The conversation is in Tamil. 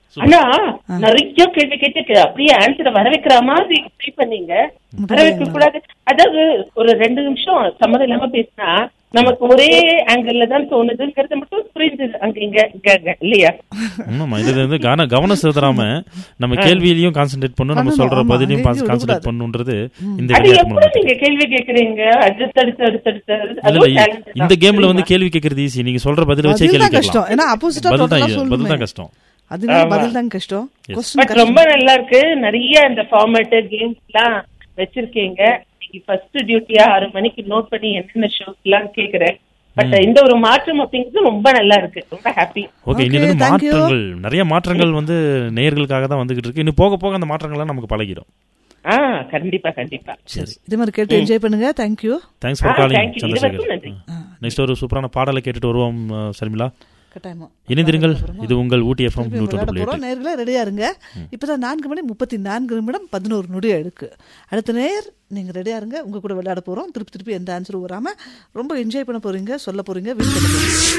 ஆனா நிறைய கேள்வி கேட்டு அப்படியே ஆன்சரை வர வைக்கிற மாதிரி ட்ரை பண்ணீங்க வர வைக்க கூடாது அதாவது ஒரு ரெண்டு நிமிஷம் சம்மதம் இல்லாம பேசினா நமக்கு ஒரே ஆங்கிள் தான் தோணுதுங்கிறது மட்டும் புரிஞ்சுது அங்க இங்க இங்க, அங்க, இல்லையா ஆமாம் இது வந்து கவன கவனம் செலுத்தாம நம்ம கேள்வியிலையும் கான்சென்ட்ரேட் பண்ணும் நம்ம பண்ணணும், சொல்ற ஆமா, பதிலையும் அங்கேயும் கான்சென்ட்ரேட் விடக்கூடாது. பண்ணுன்றது இந்த அது விளையாட்டு எப்படி மூலமா நீங்க கேள்வி கேக்குறீங்க அடுத்து அடுத்து அடுத்து அடுத்து இல்ல அதுவும் இல்ல talent தான். இந்த கேம்ல வந்து கேள்வி கேட்கறது ஈஸி நீங்க சொல்ற பதில வச்சே பதில் கேள்வி தான் கஷ்டம் கேட்கலாம் ஏன்னா ஆப்போசிட்டா பதில் தான் டோட்டலா இது- பதில் தான் சொல்லுமே கஷ்டம் அதுவே பதில் தான் கஷ்டம் பட் கொஸ்டின் ரொம்ப நல்லா இருக்கு நிறைய இந்த ஃபார்மேட் கேம்ஸ் எல்லாம் வச்சிருக்கீங்க இன்னைக்கு ஃபர்ஸ்ட் டியூட்டியா ஆறு மணிக்கு நோட் பண்ணி என்னென்ன ஷோஸ் எல்லாம் கேக்குறேன் பட் இந்த ஒரு மாற்றம் அப்படிங்கிறது ரொம்ப நல்லா இருக்கு ரொம்ப ஹாப்பி ஓகே Okay, இன்னில இருந்து thank you. மாற்றங்கள் நிறைய மாற்றங்கள் வந்து நேயர்களுக்காக தான் வந்துகிட்டு இருக்கு இன்னும் போக போக அந்த மாற்றங்கள்லாம் நமக்கு பழகிடும் ஆ கண்டிப்பா கண்டிப்பா சரி இதே மாதிரி கேட்டு என்ஜாய் பண்ணுங்க thank you thanks ah, for calling thank you. இது சந்திரசேகர் வரைக்கும் நன்றி நெக்ஸ்ட் ஒரு சூப்பரான பாடலை கேட்டுட்டு வருவோம் அஹ், ஷர்மிளா கட்டாயமா இணைந்திருங்கள் இது உங்கள் ஊட்டி எஃப்எம் திருப்பி நூற்றி விளையாட புள்ளி போறோம் எட்டு நேர்களே ரெடியா இருங்க இப்பதான் நான்கு மணி முப்பத்தி நான்கு நிமிடம் பதினோரு நொடி இருக்கு அடுத்த நேர் நீங்க ரெடியா இருங்க உங்க கூட விளையாட போறோம் திருப்பி திருப்பி எந்த ஆன்சரும் வராம ரொம்ப என்ஜாய் பண்ண போறீங்க சொல்ல போறீங்க வின் பண்ண போறீங்க